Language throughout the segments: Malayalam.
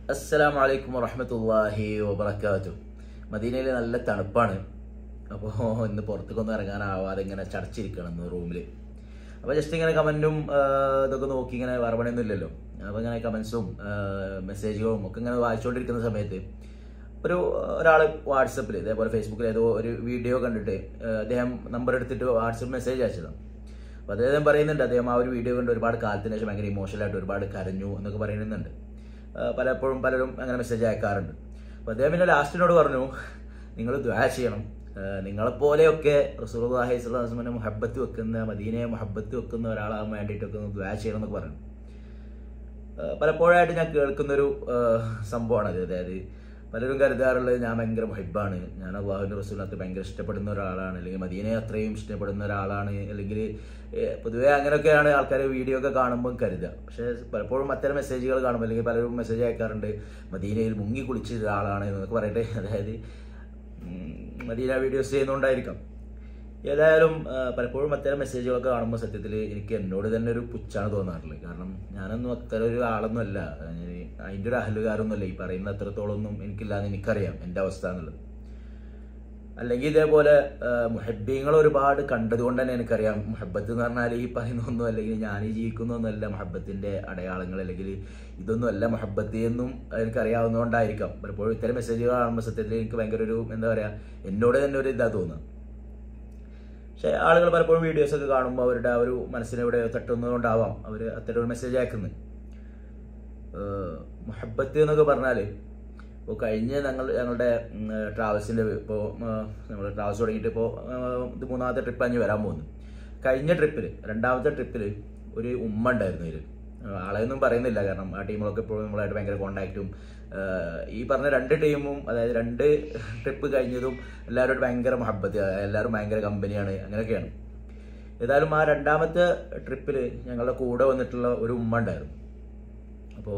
അസ്സലാമു അലൈക്കും വറഹമത്തല്ലാഹി വബർക്കാത്തു മദീനയിൽ നല്ല തണുപ്പാണ് അപ്പോൾ ഇന്ന് പുറത്തേക്കൊന്നും ഇറങ്ങാനാവാതെ ഇങ്ങനെ ചടച്ചിരിക്കണം ഇന്ന് റൂമിൽ അപ്പോൾ ജസ്റ്റ് ഇങ്ങനെ കമൻറ്റും ഇതൊക്കെ നോക്കി ഇങ്ങനെ വേറെ പണിയൊന്നും ഇല്ലല്ലോ അപ്പോൾ ഇങ്ങനെ കമൻസും മെസ്സേജുകളും ഒക്കെ ഇങ്ങനെ വായിച്ചുകൊണ്ടിരിക്കുന്ന സമയത്ത് ഒരു ഒരാൾ വാട്സപ്പിൽ ഇതേപോലെ ഫേസ്ബുക്കിൽ ഏതോ ഒരു വീഡിയോ കണ്ടിട്ട് ആ, അദ്ദേഹം നമ്പർ എടുത്തിട്ട് വാട്സപ്പ് മെസ്സേജ് അയച്ചതാണ് അപ്പോൾ അദ്ദേഹം പറയുന്നുണ്ട് അദ്ദേഹം ആ ഒരു വീഡിയോ കണ്ട് ഒരുപാട് കാലത്തിന് ശേഷം ഭയങ്കര ഇമോഷണലായിട്ട് ഒരുപാട് കരഞ്ഞു എന്നൊക്കെ പറയുന്നുണ്ട് ആ, പലപ്പോഴും പലരും അങ്ങനെ മെസ്സേജ് അയക്കാറുണ്ട് അപ്പോൾ അദ്ദേഹം പിന്നെ ലാസ്റ്റിനോട് പറഞ്ഞു നിങ്ങൾ ദ്വാ ചെയ്യണം ആ, നിങ്ങളെപ്പോലെയൊക്കെ റസൂലുള്ളാഹി സ്വല്ലല്ലാഹു അലൈഹി വസല്ലം മുഹബ്ബത്ത് വെക്കുന്ന മദീനയെ മുഹബ്ബത്ത് വെക്കുന്ന ഒരാളാകാൻ വേണ്ടിയിട്ടൊക്കെ ഒന്ന് ദ്വാ ചെയ്യണം എന്നൊക്കെ പറഞ്ഞു ആ, പലപ്പോഴായിട്ട് ഞാൻ കേൾക്കുന്നൊരു ആ, സംഭവമാണത് അതായത് പലരും കരുതാറുള്ളത് ഞാൻ ഭയങ്കര മുഹിബാണ് ഞാൻ അള്ളാഹുവിൻ്റെ റസൂലിനകത്ത് ഭയങ്കര ഇഷ്ടപ്പെടുന്ന ഒരാളാണ് അല്ലെങ്കിൽ മദീനയെ അത്രയും ഇഷ്ടപ്പെടുന്ന ഒരാളാണ് അല്ലെങ്കിൽ ഏഹ്, പൊതുവേ അങ്ങനെയൊക്കെയാണ് ആൾക്കാർ വീഡിയോ ഒക്കെ കാണുമ്പോൾ കരുതുക പക്ഷേ പലപ്പോഴും അത്തരം മെസ്സേജുകൾ കാണുമ്പോൾ അല്ലെങ്കിൽ പലരും മെസ്സേജ് അയക്കാറുണ്ട് മദീനയിൽ മുങ്ങി കുളിച്ച ഒരാളാണ് എന്നൊക്കെ പറയട്ടെ അതായത് ഉം, മദീന വീഡിയോസ് ചെയ്യുന്നതുകൊണ്ടായിരിക്കാം ഏതായാലും ആ, പലപ്പോഴും അത്തരം മെസ്സേജുകളൊക്കെ കാണുമ്പോൾ സത്യത്തിൽ എനിക്ക് എന്നോട് തന്നെ ഒരു പുച്ഛാണ് തോന്നാറുള്ളത് കാരണം ഞാനൊന്നും അത്തരം ഒരു ആളൊന്നും അല്ല ഞാൻ അതിൻ്റെ ഒരു അഹലുകാരൊന്നുമല്ല ഈ പറയുന്ന അത്രത്തോളം ഒന്നും എനിക്കില്ലാന്ന് എനിക്കറിയാം എൻ്റെ അവസ്ഥ എന്നുള്ളത് അല്ലെങ്കിൽ ഇതേപോലെ മുഹബ്ബീങ്ങൾ ഒരുപാട് കണ്ടതുകൊണ്ട് തന്നെ എനിക്കറിയാം മുഹബത്ത് എന്ന് പറഞ്ഞാൽ ഈ പറയുന്ന ഒന്നും അല്ലെങ്കിൽ ഞാൻ ഈ ജീവിക്കുന്നൊന്നുമല്ല മുഹബത്തിന്റെ അടയാളങ്ങൾ അല്ലെങ്കിൽ ഇതൊന്നും അല്ല മുഹബത്ത് എന്നും എനിക്കറിയാവുന്നതുകൊണ്ടായിരിക്കാം പലപ്പോഴും ഇത്തരം മെസ്സേജുകൾ കാണുമ്പോൾ സത്യത്തിൽ എനിക്ക് ഭയങ്കര ഒരു എന്താ പറയുക എന്നോട് തന്നെ ഒരു ഇതാ തോന്നുക പക്ഷെ ആളുകൾ പലപ്പോഴും വീഡിയോസ് ഒക്കെ കാണുമ്പോൾ അവരുടെ ആ ഒരു മനസ്സിനെ ഇവിടെ തട്ടുന്നതുകൊണ്ടാവാം അവർ അത്തരം ഒരു മെസ്സേജ് അയക്കുന്നത് മുഹബത്ത് എന്നൊക്കെ പറഞ്ഞാൽ ഇപ്പോൾ കഴിഞ്ഞ ഞങ്ങൾ ഞങ്ങളുടെ ട്രാവൽസിൻ്റെ ഇപ്പോൾ നമ്മൾ ട്രാവൽസ് തുടങ്ങിയിട്ട് ഇപ്പോൾ ഇത് മൂന്നാമത്തെ ട്രിപ്പ് അഞ്ഞ് വരാൻ പോകുന്നു കഴിഞ്ഞ ട്രിപ്പിൽ രണ്ടാമത്തെ ട്രിപ്പിൽ ഒരു ഉമ്മ ഉണ്ടായിരുന്നു ഇതിൽ ആളെയൊന്നും പറയുന്നില്ല കാരണം ആ ടീമുകളൊക്കെ ഇപ്പോഴും നമ്മളായിട്ട് ഭയങ്കര കോണ്ടാക്റ്റും ഈ പറഞ്ഞ രണ്ട് ടീമും അതായത് രണ്ട് ട്രിപ്പ് കഴിഞ്ഞതും എല്ലാവരോടും ഭയങ്കര മഹബത്ത് എല്ലാവരും ഭയങ്കര കമ്പനിയാണ് അങ്ങനെയൊക്കെയാണ് ഏതായാലും ആ രണ്ടാമത്തെ ട്രിപ്പിൽ ഞങ്ങളുടെ കൂടെ വന്നിട്ടുള്ള ഒരു ഉമ്മ ഉണ്ടായിരുന്നു അപ്പോൾ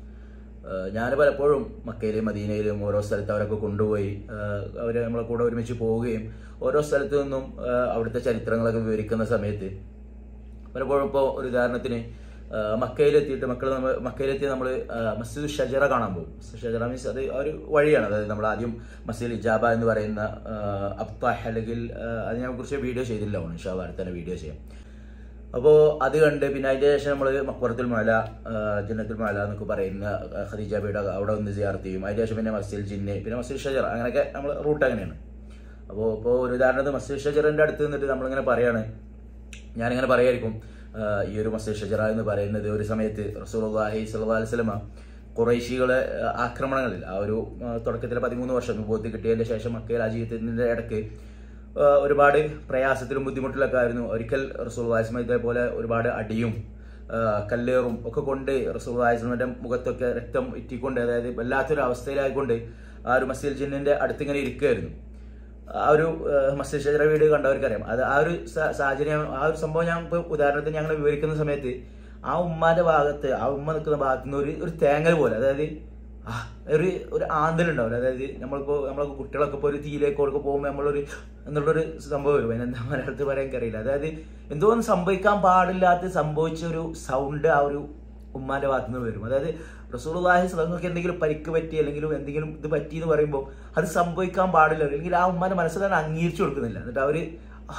ഞാൻ പലപ്പോഴും മക്കയിലും മദീനയിലും ഓരോ സ്ഥലത്ത് അവരൊക്കെ കൊണ്ടുപോയി അവർ നമ്മളെ കൂടെ ഒരുമിച്ച് പോവുകയും ഓരോ സ്ഥലത്തു നിന്നും ആ, അവിടുത്തെ ചരിത്രങ്ങളൊക്കെ വിവരിക്കുന്ന സമയത്ത് പലപ്പോഴും ഇപ്പോൾ ഒരു ഉദാഹരണത്തിന് ആ, മക്കയിലെത്തിയിട്ട് മക്കൾ നമ്മൾ മക്കയിലെത്തി നമ്മൾ മസ്ജിദ് ഷജറ കാണാൻ പോകും മസ്ജിദ് ഷജറ മീൻസ് അത് ആ ഒരു വഴിയാണ് അതായത് നമ്മൾ ആദ്യം മസ്ജിദ് ഇജാബ എന്ന് പറയുന്ന ആ, അബ്താഹ് അല്ലെങ്കിൽ ആ, അതിനെ കുറിച്ച് വീഡിയോ ചെയ്തില്ല ഇൻഷാ അടുത്ത തന്നെ വീഡിയോ ചെയ്യാം അപ്പോൾ അത് കണ്ട് പിന്നെ അതിന്റെ ശേഷം നമ്മൾ മക്ബറത്തുൽ മല ജന്നത്തുൽ മല എന്നൊക്കെ പറയുന്ന ആ, ഖദീജ ബീഡ അവിടെ ഒന്ന് സിയാർത്ത് ചെയ്യും അതിന്റെ ശേഷം പിന്നെ മസ്ജിദ് ജിന്ന് പിന്നെ മസ്ജിദ് ഷജർ അങ്ങനെയൊക്കെ നമ്മൾ റൂട്ട് അങ്ങനെയാണ് അപ്പോൾ ഇപ്പോൾ ഒരു ഉദാഹരണത്തിന് മസ്ജിദ് ഷജറിന്റെ അടുത്ത് നിന്നിട്ട് നമ്മളിങ്ങനെ പറയാണ് ഞാനിങ്ങനെ പറയായിരിക്കും ആ, ഈ ഒരു മസ്ജിദ് ഷജറ എന്ന് പറയുന്നത് ഒരു സമയത്ത് റസൂലുള്ളാഹി സ്വല്ലല്ലാഹി അലൈഹി വസല്ലമ കുറേശികളെ ആ, ആക്രമണങ്ങളിൽ ആ ഒരു ആ, തുടക്കത്തിലെ പതിമൂന്ന് വർഷം വിഭവത്തിൽ കിട്ടിയതിന്റെ ശേഷം മക്കയിൽ ആ ജീവിതത്തിന്റെ ഇടയ്ക്ക് ആ, ഒരുപാട് പ്രയാസത്തിലും ബുദ്ധിമുട്ടിലൊക്കെ ആയിരുന്നു ഒരിക്കൽ റസൂൽ ഇതേപോലെ ഒരുപാട് അടിയും ആ, കല്ലേറും ഒക്കെ കൊണ്ട് റസൂൽ വാസ്മന്റെ മുഖത്തൊക്കെ രക്തം ഇറ്റിക്കൊണ്ട് അതായത് വല്ലാത്തൊരു അവസ്ഥയിലായിക്കൊണ്ട് ആ ഒരു മസ്ജിദ് ജിന്നിന്റെ അടുത്തിങ്ങനെ ഇരിക്കുകയായിരുന്നു ആ ഒരു മസ്ജിദ് ഷജറ വീട് കണ്ടവർക്കറിയാം അത് ആ ഒരു സ- സാഹചര്യം ആ ഒരു സംഭവം ഞാൻ ഇപ്പൊ ഉദാഹരണത്തിന് ഞങ്ങൾ വിവരിക്കുന്ന സമയത്ത് ആ ഉമ്മാന്റെ ഭാഗത്ത് ആ ഉമ്മ നിൽക്കുന്ന ഭാഗത്ത് നിന്ന് ഒരു ഒരു തേങ്ങൽ പോലെ അതായത് ആ, ഒരു ഒരു ആന്തലുണ്ടാവില്ല അതായത് നമ്മളിപ്പോ നമ്മളെ കുട്ടികളൊക്കെ ഇപ്പോൾ ഒരു തീയിലേക്കൊക്കെ പോകുമ്പോൾ നമ്മളൊരു എന്നുള്ളൊരു സംഭവം വരും അതിനെന്താ മലയാളത്തിൽ പറയാൻ എനിക്കറിയില്ല അതായത് എന്തോ ഒന്ന് സംഭവിക്കാൻ പാടില്ലാത്ത സംഭവിച്ച ഒരു സൗണ്ട് ആ ഒരു ഉമ്മാന്റെ ഭാഗത്ത് നിന്ന് വരും അതായത് റസൂലുള്ളാഹി സ്വലങ്ങൾക്ക് എന്തെങ്കിലും പരിക്ക് പറ്റി അല്ലെങ്കിൽ എന്തെങ്കിലും ഇത് പറ്റി എന്ന് പറയുമ്പോൾ അത് സംഭവിക്കാൻ പാടില്ല അല്ലെങ്കിൽ ആ ഉമ്മാന്റെ മനസ്സിൽ തന്നെ അംഗീകരിച്ചു കൊടുക്കുന്നില്ല എന്നിട്ട് അവര് ആ,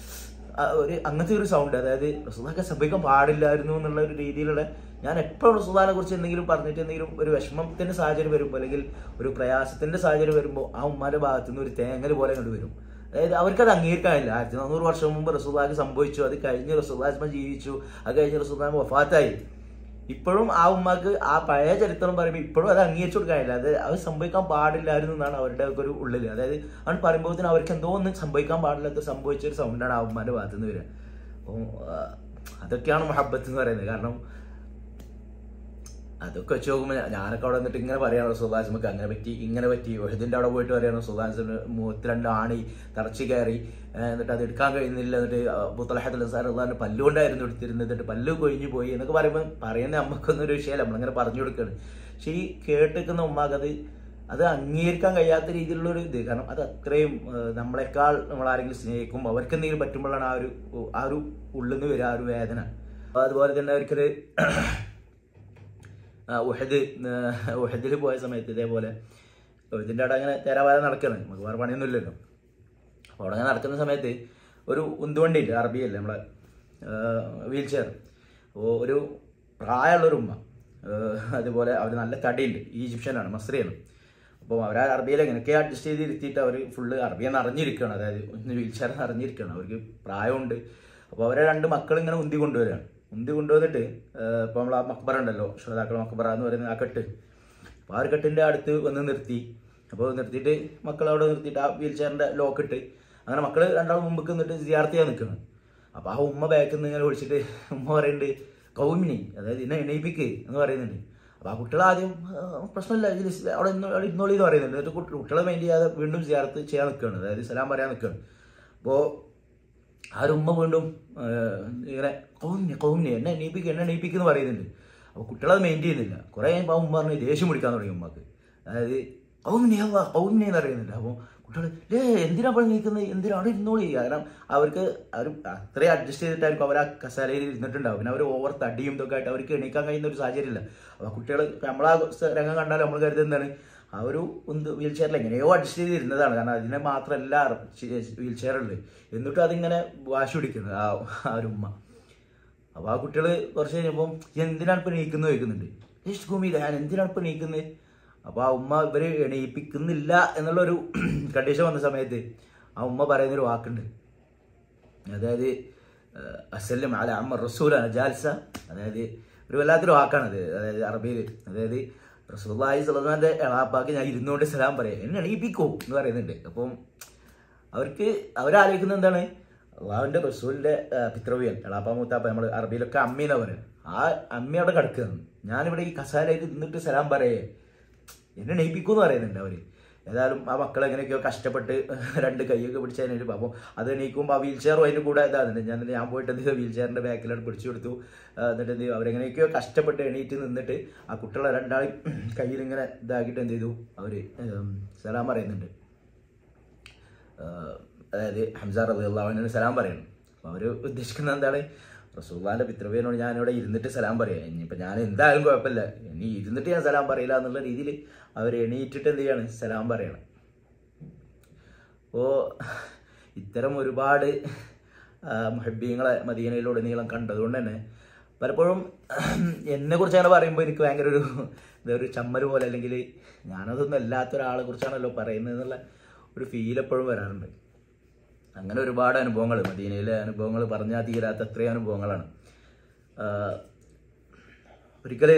ആ ഒരു അങ്ങനത്തെ ഒരു സൗണ്ട് അതായത് റസൂദാക്കെ സംഭവിക്കാൻ പാടില്ലായിരുന്നു എന്നുള്ള ഒരു രീതിയിലുള്ള ഞാൻ എപ്പോഴും റസൂദാനെ കുറിച്ച് എന്തെങ്കിലും പറഞ്ഞിട്ട് എന്തെങ്കിലും ഒരു വിഷമത്തിന്റെ സാഹചര്യം വരുമ്പോൾ അല്ലെങ്കിൽ ഒരു പ്രയാസത്തിന്റെ സാഹചര്യം വരുമ്പോൾ ആ ഉമ്മാന്റെ ഭാഗത്തു നിന്ന് ഒരു തേങ്ങൽ പോലെ കണ്ടു വരും അതായത് അവർക്കത് അംഗീകരിക്കാനില്ല ആയിരത്തി നാനൂറ് വർഷം മുമ്പ് റസൂദാക്ക് സംഭവിച്ചു അത് കഴിഞ്ഞ് റസൂദാസ്മ ജീവിച്ചു അത് കഴിഞ്ഞ് റസൂദാൻ വഫാത്തായി ഇപ്പോഴും ആ ഉമ്മാക്ക് ആ പഴയ ചരിത്രം പറയുമ്പോൾ ഇപ്പോഴും അത് അംഗീകരിച്ചു കൊടുക്കാനില്ല അത് അത് സംഭവിക്കാൻ പാടില്ലായിരുന്നു എന്നാണ് അവരുടെ ഒക്കെ ഒരു ഉള്ളിൽ അതായത് അവൻ പറയുമ്പോൾ അവർക്ക് എന്തോ ഒന്ന് സംഭവിക്കാൻ പാടില്ലാത്ത സംഭവിച്ച ഒരു സൗണ്ടാണ് ആ ഉമ്മാന്റെ ഭാഗത്തു നിന്ന് വരിക അപ്പോൾ അതൊക്കെയാണ് മഹബത്ത് എന്ന് പറയുന്നത് കാരണം അതൊക്കെ വെച്ച് നോക്കുമ്പോൾ ഞാനൊക്കെ അവിടെ വന്നിട്ട് ഇങ്ങനെ പറയാണ് സുധാസിമക്ക് അങ്ങനെ പറ്റി ഇങ്ങനെ പറ്റി വഹദിന്റെ അവിടെ പോയിട്ട് പറയാണ് സുധാസിന് മുഖത്ത് രണ്ട് ആണി തറച്ചു കയറി ഏഹ് എന്നിട്ട് അത് എടുക്കാൻ കഴിയുന്നില്ല എന്നിട്ട് ബുത്തലഹത്തുൽ സാർ അള്ളാഹിന്റെ പല്ലുകൊണ്ടായിരുന്നു എടുത്തിരുന്നത് എന്നിട്ട് പല്ല് കൊഴിഞ്ഞു പോയി എന്നൊക്കെ പറയുമ്പോൾ പറയുന്ന അമ്മക്കൊന്നും ഒരു വിഷയമല്ല നമ്മളിങ്ങനെ പറഞ്ഞു കൊടുക്കുകയാണ് പക്ഷെ ഈ കേട്ടിരിക്കുന്ന ഉമ്മാക്ക് അത് അത് അംഗീകരിക്കാൻ കഴിയാത്ത രീതിയിലുള്ള ഒരു ഇത് കാരണം അത് അത്രയും ഏഹ് നമ്മളെക്കാൾ നമ്മൾ ആരെങ്കിലും സ്നേഹിക്കും അവർക്ക് എന്തെങ്കിലും പറ്റുമ്പോഴാണ് ആ ഒരു ആ ഒരു ഉള്ളിൽ നിന്ന് വരിക ആ ഒരു വേദന അപ്പൊ അതുപോലെ തന്നെ ഒരിക്കല് ആ, ഉഹദ് ഉഹദിൽ പോയ സമയത്ത് ഇതേപോലെ ഇതിൻ്റെ അവിടെ അങ്ങനെ തേരാവാതെ നടക്കുകയാണ് നമുക്ക് വേറെ പണിയൊന്നും ഇല്ലല്ലോ അപ്പോൾ അവിടെ അങ്ങനെ നടക്കുന്ന സമയത്ത് ഒരു ഉന്തുവണ്ടി ഉണ്ട് അറബിയല്ലേ നമ്മളെ വീൽ ചെയർ അപ്പോൾ ഒരു പ്രായമുള്ളൊരു ഉമ്മ ആ, അതുപോലെ അവർ നല്ല തടിയുണ്ട് ഈജിപ്ഷ്യനാണ് മസ്രിയാണ് അപ്പോൾ അവർ ആ അറബിയിൽ എങ്ങനെയൊക്കെ അഡ്ജസ്റ്റ് ചെയ്ത് ഇരുത്തിയിട്ട് അവർ ഫുള്ള് അറബിയെ നിറഞ്ഞിരിക്കുകയാണ് അതായത് ഒന്ന് വീൽ ചെയർ നിറഞ്ഞിരിക്കുകയാണ് അവർക്ക് പ്രായമുണ്ട് അപ്പോൾ അവരെ രണ്ട് മക്കൾ ഇങ്ങനെ ഉന്തി കൊണ്ടുവരികയാണ് ഉന്തി കൊണ്ടുവന്നിട്ട് ഇപ്പോൾ നമ്മൾ ആ മക്ബറ ഉണ്ടല്ലോ ശ്രോതാക്കൾ മക്ബറ എന്ന് പറയുന്ന ആ കെട്ട് അപ്പോൾ ആ ഒരു കെട്ടിൻ്റെ അടുത്ത് വന്ന് നിർത്തി അപ്പോൾ നിർത്തിയിട്ട് മക്കൾ അവിടെ നിർത്തിയിട്ട് ആ വീൽ ചെയറിൻ്റെ ലോക്ക് ഇട്ട് അങ്ങനെ മക്കൾ രണ്ടാളും മുമ്പ് നിന്നിട്ട് സിയാർത്ത് ചെയ്യാൻ നിൽക്കുകയാണ് അപ്പോൾ ആ ഉമ്മ ബാക്കിൽ നിന്ന് ഇങ്ങനെ വിളിച്ചിട്ട് ഉമ്മ പറയുന്നുണ്ട് കൗമിനി അതായത് എന്നെ എണീപ്പിക്ക് എന്ന് പറയുന്നുണ്ട് അപ്പോൾ ആ കുട്ടികൾ ആദ്യം ആ, പ്രശ്നമില്ല ഇതിൽ ഇസ് അവിടെ ഇന്ന് അവിടെ ഇരുന്നോളി എന്ന് പറയുന്നുണ്ട് എന്നിട്ട് കുട്ടി- കുട്ടികളെ മൈൻഡ് ചെയ്യാതെ വീണ്ടും സിയാർത്ത് ചെയ്യാൻ നിൽക്കുകയാണ് അതായത് സലാം പറയാൻ നിൽക്കുകയാണ് അപ്പോൾ ആ ഒരു ഉമ്മ വീണ്ടും ആ, ഇങ്ങനെ കൗമിനെ കൗമിനെ എന്നെ എണീപ്പിക്കുക എന്നെ എണീപ്പിക്കുക എന്ന് പറയുന്നുണ്ട് അപ്പോൾ കുട്ടികളത് മെയിൻ ചെയ്യുന്നില്ല കുറേ കഴിയുമ്പോൾ ആ ഉമ്മ പറഞ്ഞ് ദേഷ്യം പിടിക്കാൻ തുടങ്ങി ഉമ്മക്ക് അതായത് കൗമിനെ കൗമിനെ എന്ന് പറയുന്നുണ്ട് അപ്പോൾ കുട്ടികൾ ലേ എന്തിനാ അപ്പോൾ നീക്കുന്നത് എന്തിനാ അവിടെ ഇരുന്നോളി കാരണം അവർക്ക് അവർ അത്രയും അഡ്ജസ്റ്റ് ചെയ്തിട്ടായിരിക്കും അവർ ആ കസാലയിൽ ഇരുന്നിട്ടുണ്ടാവും പിന്നെ അവർ ഓവർ തടിയും ഇതൊക്കെ ആയിട്ട് അവർക്ക് എണീക്കാൻ കഴിയുന്ന ഒരു സാഹചര്യമില്ല അപ്പോൾ കുട്ടികൾ നമ്മളാ രംഗം കണ്ടാൽ നമ്മൾ കരുതുന്നതാണ് ആ ഒരു ഒന്ന് വീൽ ചെയറിൽ എങ്ങനെയോ അഡ്ജസ്റ്റ് ചെയ്തിരുന്നതാണ് കാരണം അതിനെ മാത്രമല്ല വീൽ ചെയറുള്ളത് എന്നിട്ടും അതിങ്ങനെ വാശി പിടിക്കുന്നത് ആ ആ ഒരു ഉമ്മ അപ്പോൾ ആ കുട്ടികൾ കുറച്ച് കഴിഞ്ഞപ്പോൾ എന്തിനാണ് ഇപ്പോൾ എണീക്കുന്നത് ചോദിക്കുന്നുണ്ട് ജസ്റ്റ് ഭൂമി ഞാൻ എന്തിനാണ് ഇപ്പോൾ എണീക്കുന്നത് അപ്പോൾ ആ ഉമ്മ ഇവർ എണീപ്പിക്കുന്നില്ല എന്നുള്ളൊരു കണ്ടീഷൻ വന്ന സമയത്ത് ആ ഉമ്മ പറയുന്നൊരു വാക്കുണ്ട് അതായത് അസല്യം അല അമ്മ റസൂലാണ് ജാൽസ അതായത് ഒരു വല്ലാത്തൊരു വാക്കാണത് അതായത് അറബിയിൽ അതായത് റസൂല്ലായി സലമാൻ്റെ എളാപ്പാക്ക് ഞാൻ ഇരുന്നുകൊണ്ട് സലാം പറയാം എന്നെ എണീപ്പിക്കൂ എന്ന് പറയുന്നുണ്ട് അപ്പം അവർക്ക് അവരാലോചിക്കുന്നത് എന്താണ് അള്ളാഹുവിൻ്റെ റസൂലിൻ്റെ പിത്രവിയൻ എളാപ്പ മൂത്താപ്പ നമ്മൾ അറബിയിലൊക്കെ അമ്മീന്നാ പറയുക ആ അമ്മ അവിടെ കിടക്കുകയാണ് ഞാനിവിടെ ഈ കസാലയിൽ നിന്നിട്ട് സലാം പറയേ എന്നെ എണീപ്പിക്കൂന്ന് പറയുന്നുണ്ട് അവര് ഏതായാലും ആ മക്കൾ എങ്ങനെയൊക്കെയോ കഷ്ടപ്പെട്ട് രണ്ട് കൈയൊക്കെ പിടിച്ച് അതിന് അപ്പോൾ അത് എണീക്കുമ്പോൾ ആ വീൽ ചെയറും അതിൻ്റെ കൂടെ ഇതാകുന്നുണ്ട് ഞാൻ എന്നിട്ട് ഞാൻ പോയിട്ട് എന്ത് ചെയ്തു വീൽ ചെയറിൻ്റെ ബാക്കിലോട്ട് പിടിച്ചു കൊടുത്തു ആ, എന്നിട്ട് എന്ത് ചെയ്തു അവരെങ്ങനെയൊക്കെയോ കഷ്ടപ്പെട്ട് എണീറ്റ് നിന്നിട്ട് ആ കുട്ടികളെ രണ്ടാളും കയ്യിൽ ഇങ്ങനെ ഇതാക്കിയിട്ട് എന്ത് ചെയ്തു അവർ സലാം പറയുന്നുണ്ട് ആ, അതായത് ഹംസ റബിള്ളാവിനോട് സലാം പറയണം അപ്പോൾ അവർ ഉദ്ദേശിക്കുന്നത് എന്താണ് റസൂള്ളാൻ്റെ പിതൃവ്യനോട് ഞാനിവിടെ ഇരുന്നിട്ട് സലാം പറയാം ഇനിയിപ്പോൾ ഞാൻ എന്തായാലും കുഴപ്പമില്ല ഇനി ഇരുന്നിട്ട് ഞാൻ സലാം പറയില്ല എന്നുള്ള രീതിയിൽ അവർ എണീറ്റിട്ട് എന്ത് ചെയ്യാണ് സലാം പറയണം അപ്പോൾ ഇത്തരം ഒരുപാട് മുഹബ്ബീങ്ങളെ മദീനയിലുടനീളം കണ്ടതുകൊണ്ട് തന്നെ പലപ്പോഴും എന്നെ കുറിച്ച് അങ്ങനെ പറയുമ്പോൾ എനിക്ക് ഭയങ്കര ഒരു എന്താ ഒരു ചമ്മൽ പോലെ അല്ലെങ്കിൽ ഞാനതൊന്നും അല്ലാത്ത ഒരാളെ കുറിച്ചാണല്ലോ പറയുന്നത് എന്നുള്ള ഒരു ഫീൽ എപ്പോഴും വരാറുണ്ട് അങ്ങനെ ഒരുപാട് അനുഭവങ്ങൾ മദീനയിലെ അനുഭവങ്ങൾ പറഞ്ഞാൽ തീരാത്ത അത്രയും അനുഭവങ്ങളാണ് ആഹ് ഒരിക്കൽ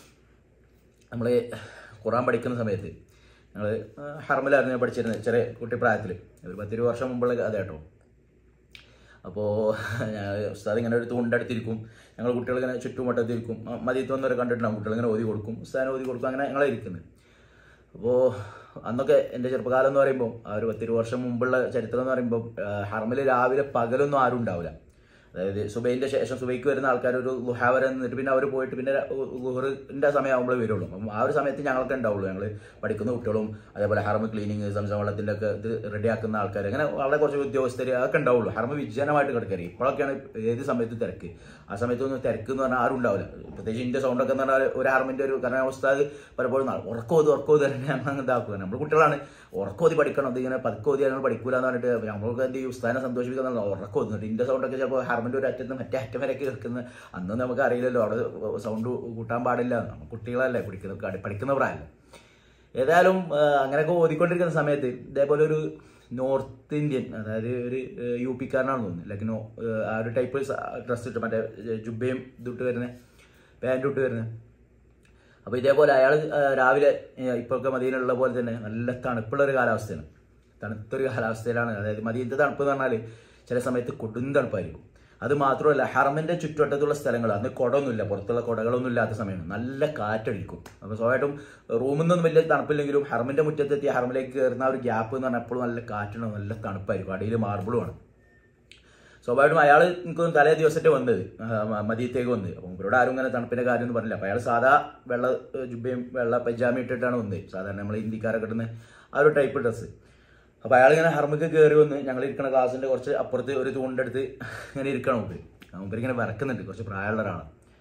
നമ്മൾ ഖുറാൻ പഠിക്കുന്ന സമയത്ത് ഞങ്ങൾ ഹർമിലായിരുന്നു ഞാൻ പഠിച്ചിരുന്നത് ചെറിയ കുട്ടിപ്രായത്തിൽ ഒരു പത്തിരുപത് വർഷം മുമ്പുള്ള കഥ കേട്ടോ അപ്പോൾ ഞാൻ ഉസ്താദ് ഇങ്ങനെ ഒരു തൂണ്ടെടുത്തിരിക്കും ഞങ്ങൾ കുട്ടികൾ ഇങ്ങനെ ചുറ്റുമട്ടത്തിരിക്കും മതിയത്ത് വന്നവരെ കണ്ടിട്ടുണ്ടാവും കുട്ടികൾ ഇങ്ങനെ ഓതി കൊടുക്കും ഉസ്താദിനെ ഓതി കൊടുക്കും അങ്ങനെ ഞങ്ങളെ ഇരിക്കുന്നത് അപ്പോൾ അന്നൊക്കെ എൻ്റെ ചെറുപ്പകാലം എന്ന് പറയുമ്പോൾ ആ ഒരു പത്തിരുപത് വർഷം മുമ്പുള്ള ചരിത്രം എന്ന് പറയുമ്പോൾ ഹർമിൽ രാവിലെ പകലൊന്നും ആരും ഉണ്ടാവില്ല അതായത് സുബൈൻ്റെ ശേഷം സുബൈക്ക് വരുന്ന ആൾക്കാർ ഒരു ലുഹാ വരെ നിന്നിട്ട് പിന്നെ അവർ പോയിട്ട് പിന്നെ ലുഹറിൻ്റെ സമയമാകുമ്പോഴേ വരുള്ളൂ അപ്പം ആ ഒരു സമയത്ത് ഞങ്ങൾക്ക് ഉണ്ടാവുള്ളൂ ഞങ്ങൾ പഠിക്കുന്ന കുട്ടികളും അതേപോലെ ഹർമ് ക്ലീനിങ് സംസം വെള്ളത്തിൻ്റെ ഒക്കെ ഇത് റെഡിയാക്കുന്ന ആൾക്കാർ അങ്ങനെ വളരെ കുറച്ച് ഉദ്യോഗസ്ഥർ അതൊക്കെ ഉണ്ടാവുള്ളൂ ഹർമ് വിജയനമായിട്ട് കിടക്കറി ഇപ്പോഴൊക്കെയാണ് ഏത് സമയത്ത് തിരക്ക് ആ സമയത്തൊന്നും തിരക്ക് എന്ന് പറഞ്ഞാൽ ആരും ഉണ്ടാവില്ല പ്രത്യേകിച്ച് ഇതിൻ്റെ സൗണ്ടൊക്കെ എന്ന് പറഞ്ഞാൽ ഒരു ഹർമിൻ്റെ ഒരു കാരണം ഉസ്താദ് പലപ്പോഴും നാ- ഉറക്കോതി ഉറക്കോതി തന്നെ അങ്ങനെ ഇതാക്കുക നമ്മൾ കുട്ടികളാണ് ഉറക്കോതി പഠിക്കണം അത് ഇങ്ങനെ പതുക്കോതി ഞങ്ങൾ പഠിക്കൂല എന്ന് പറഞ്ഞിട്ട് നമ്മൾക്ക് എന്ത് ചെയ്യും ഉസ്താദിനെ സന്തോഷിപ്പിക്കുന്ന ഉറക്കോതി എന്നിട്ട് ഇതിൻ്റെ സൗണ്ടൊക്കെ ചിലപ്പോൾ ഹർമിൻ്റെ ഒരു അറ്റത്ത് മറ്റേ അറ്റം വരെയൊക്കെ കേൾക്കുന്ന അന്നൊന്നും നമുക്ക് അറിയില്ലല്ലോ അവിടെ സൗണ്ട് കൂട്ടാൻ പാടില്ല നമ്മൾ കുട്ടികളല്ലേ പഠിക്കുന്ന കടി- പഠിക്കുന്ന പ്രായമല്ല ഏതായാലും ആ, അങ്ങനെയൊക്കെ ഓതിക്കൊണ്ടിരിക്കുന്ന സമയത്ത് ഇതേപോലെ ഒരു നോർത്ത് ഇന്ത്യൻ അതായത് ഒരു യു പിക്കാരനാണെന്ന് തോന്നുന്നു ലക്നോ ആ, ആ ഒരു ടൈപ്പ് ഡ്രസ്സ് ഇട്ട് മറ്റേ ജുബയും ഇതിട്ട് വരുന്നത് പാൻറ് ഇട്ട് വരുന്നത് അപ്പോൾ ഇതേപോലെ അയാൾ രാവിലെ ഇപ്പോഴൊക്കെ മദീനുള്ള പോലെ തന്നെ നല്ല തണുപ്പുള്ള ഒരു കാലാവസ്ഥയാണ് തണുത്തൊരു കാലാവസ്ഥയിലാണ് അതായത് മദീനത്തെ തണുപ്പ് എന്ന് പറഞ്ഞാൽ ചില സമയത്ത് കൊടും തണുപ്പായിരിക്കും അത് മാത്രമല്ല ഹറമിന്റെ ചുറ്റുവട്ടത്തുള്ള സ്ഥലങ്ങൾ അന്ന് കുടമൊന്നുമില്ല പുറത്തുള്ള കുടകളൊന്നും ഇല്ലാത്ത സമയമാണ് നല്ല കാറ്റടിക്കും അപ്പോൾ സ്വാഭാവികമായിട്ടും റൂമിൽ നിന്നൊന്നും വലിയ തണുപ്പില്ലെങ്കിലും ഹറമിന്റെ മുറ്റത്തെത്തി ഹറമിലേക്ക് കയറുന്ന ആ ഒരു ഗ്യാപ്പ് എന്ന് പറഞ്ഞാൽ എപ്പോഴും നല്ല കാറ്റുണ്ടാവും നല്ല തണുപ്പായിരിക്കും അടിയിൽ മാർബിളുമാണ് സ്വാഭാവികമായിട്ടും അയാൾ എനിക്ക് തോന്നുന്നു തലേ ദിവസത്തെ വന്നത് ആ, മ- മദീനത്തേക്ക് വന്നത് അപ്പം ഇവരോട് ആരും ഇങ്ങനെ തണുപ്പിന്റെ കാര്യം ഒന്നും പറഞ്ഞില്ല അപ്പം അയാൾ സാധാ വെള്ള ഏ, ജുബയും വെള്ള പൈജാമ ഇട്ടിട്ടാണ് വന്നത് സാധാരണ നമ്മൾ ഇന്ത്യക്കാരൊക്കെ ഇടുന്ന ആ ഒരു ടൈപ്പ് ഡ്രസ്സ് അപ്പോൾ അയാൾ ഇങ്ങനെ ഹർമ്മക്ക് കയറി വന്ന് ഞങ്ങൾ ഇരിക്കുന്ന ക്ലാസ്സിന്റെ കുറച്ച് അപ്പുറത്ത് ഒരു തൂണ്ടെടുത്ത് ഇങ്ങനെ ഇരിക്കണം നമുക്ക് നമുക്ക് ഇങ്ങനെ വിറക്കുന്നുണ്ട് കുറച്ച് പ്രായമുള്ള ഒരാളാണ്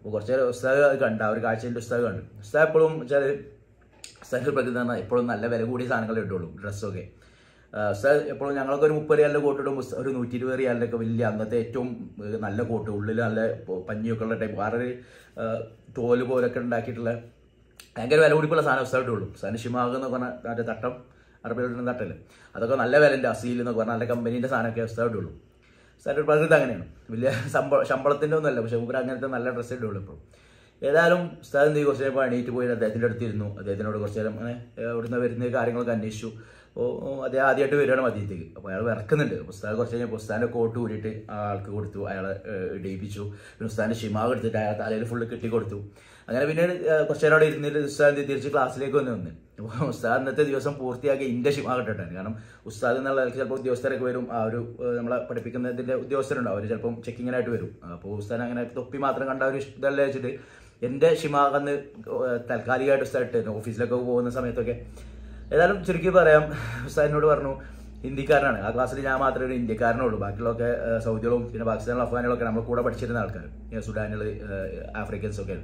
അപ്പോൾ കുറച്ച് നേരം ഉസ്താദ് അത് കണ്ട ആ ഒരു കാഴ്ചൻ്റെ ഉസ്താദ് കണ്ടു ഉസ്താദ് എപ്പോഴും വെച്ചാൽ ഉസ്താദിൻ്റെ പ്രകൃതി പറഞ്ഞാൽ എപ്പോഴും നല്ല വില കൂടിയ സാധനങ്ങൾ ഇട്ടുള്ളൂ ഡ്രസ്സൊക്കെ ഉസ്താദ് എപ്പോഴും ഞങ്ങളൊക്കെ ഒരു മുപ്പത് റിയാലിൻ്റെ കോട്ട് ഇടും ഉസ്താദ് ഒരു നൂറ്റി ഇരുപത് റിയാലിൻ്റെ ഒക്കെ വലിയ അന്നത്തെ ഏറ്റവും ഏഹ്, നല്ല കോട്ട് ഉള്ളിൽ നല്ല പ- പഞ്ഞിയൊക്കെ ഉള്ള ടൈപ്പ് വേറൊരു ഏഹ്, തോല് പോലൊക്കെ ഉണ്ടാക്കിയിട്ടുള്ള ഭയങ്കര വില കൂടിപ്പുള്ള സാധനം ഉസ്താദ് ഇട്ടുള്ളൂ ഉസ്താദിന് ഷിമാഗ് എന്ന് പറഞ്ഞ മറ്റേ തട്ടം അറബിയിലുള്ള തട്ടല് അതൊക്കെ നല്ല വിലൻ്റെ അസീൽ എന്നൊക്കെ പറഞ്ഞാൽ നല്ല കമ്പനീൻ്റെ സാധനമൊക്കെ ഉസ്താദ് ഇട്ടുള്ളൂ ഉസ്താദിൻ്റെ പ്രകൃതി അങ്ങനെയാണ് വലിയ ശമ്പ ശമ്പളത്തിൻ്റെ ഒന്നുമല്ല പക്ഷേ മൂപ്പര് അങ്ങനത്തെ നല്ല ഡ്രസ്സ് ഇട്ടുള്ളൂ ഇപ്പോൾ ഏതായാലും ഉസ്താദ് എന്ത് ചെയ്യും കുറച്ച് നേരം എണീറ്റ് പോയി അദ്ദേഹത്തിൻ്റെ അടുത്ത് ഇരുന്നു അദ്ദേഹത്തിനോട് കുറച്ച് നേരം അങ്ങനെ ഏഹ്, ഇവിടുന്ന് വരുന്ന കാര്യങ്ങളൊക്കെ അന്വേഷിച്ചു അപ്പോൾ അദ്ദേഹം ആദ്യമായിട്ട് വരികയാണ് മദ്യത്തേക്ക് അപ്പോൾ അയാൾ വിറക്കുന്നുണ്ട് ഉസ്താദ് കുറച്ച് കഴിഞ്ഞപ്പോൾ ഉസ്താദിൻ്റെ കോട്ട് ഊരിയിട്ട് ആ ആൾക്ക് കൊടുത്തു അയാളെ ഏഹ്, ഇടിയിപ്പിച്ചു പിന്നെ ഉസ്താദിൻ്റെ ഷിമാവ് എടുത്തിട്ട് അയാൾ തലയിൽ ഫുള്ള് കെട്ടി കൊടുത്തു അങ്ങനെ പിന്നീട് ഏഹ്, കുറച്ച് നേരം അവിടെ ഇരുന്നിട്ട് ഉസ്താദ് എന്ത് ചെയ്തു? തിരിച്ച് ക്ലാസ്സിലേക്ക് വന്ന് വന്ന് അപ്പോൾ ഉസ്താദ് ഇന്നത്തെ ദിവസം പൂർത്തിയാക്കി ഇൻ്റെ ഷിമാവ് ഇട്ടിട്ടാണ് കാരണം ഉസ്താദ് എന്നുള്ള ആൾക്ക് ചിലപ്പോൾ ഉദ്യോഗസ്ഥരൊക്കെ വരും ആ ഒരു ഏഹ്, നമ്മളെ പഠിപ്പിക്കുന്നതിൻ്റെ ഉദ്യോഗസ്ഥരുണ്ടാവും അവർ ചിലപ്പം ചെക്കിങ്ങിനായിട്ട് വരും അപ്പോൾ ഉസ്താദ് അങ്ങനെ തൊപ്പി മാത്രം കണ്ട ഒരു ഇതല്ലേ വെച്ചിട്ട് എൻ്റെ ഷിമാകന്ന് താൽക്കാലികമായിട്ട് ഉസ്താദ് ഇട്ടായിരുന്നു ഓഫീസിലൊക്കെ പോകുന്ന സമയത്തൊക്കെ ഏതായാലും ചുരുക്കി പറയാം ഉസ്താദിനോട് പറഞ്ഞു ഹിന്ദിക്കാരനാണ് ആ ക്ലാസ്സിൽ ഞാൻ മാത്രമേ ഒരു ഇന്ത്യക്കാരനുള്ളൂ ബാക്കിയുള്ളതൊക്കെ ഏഹ്, സൗദികളും പിന്നെ പാകിസ്ഥാനിലും അഫ്ഗാനിലും ഒക്കെ നമ്മൾ കൂടെ പഠിച്ചിരുന്ന ആൾക്കാർ സുഡാനിൽ ആഫ്രിക്കൻസ് ഒക്കെ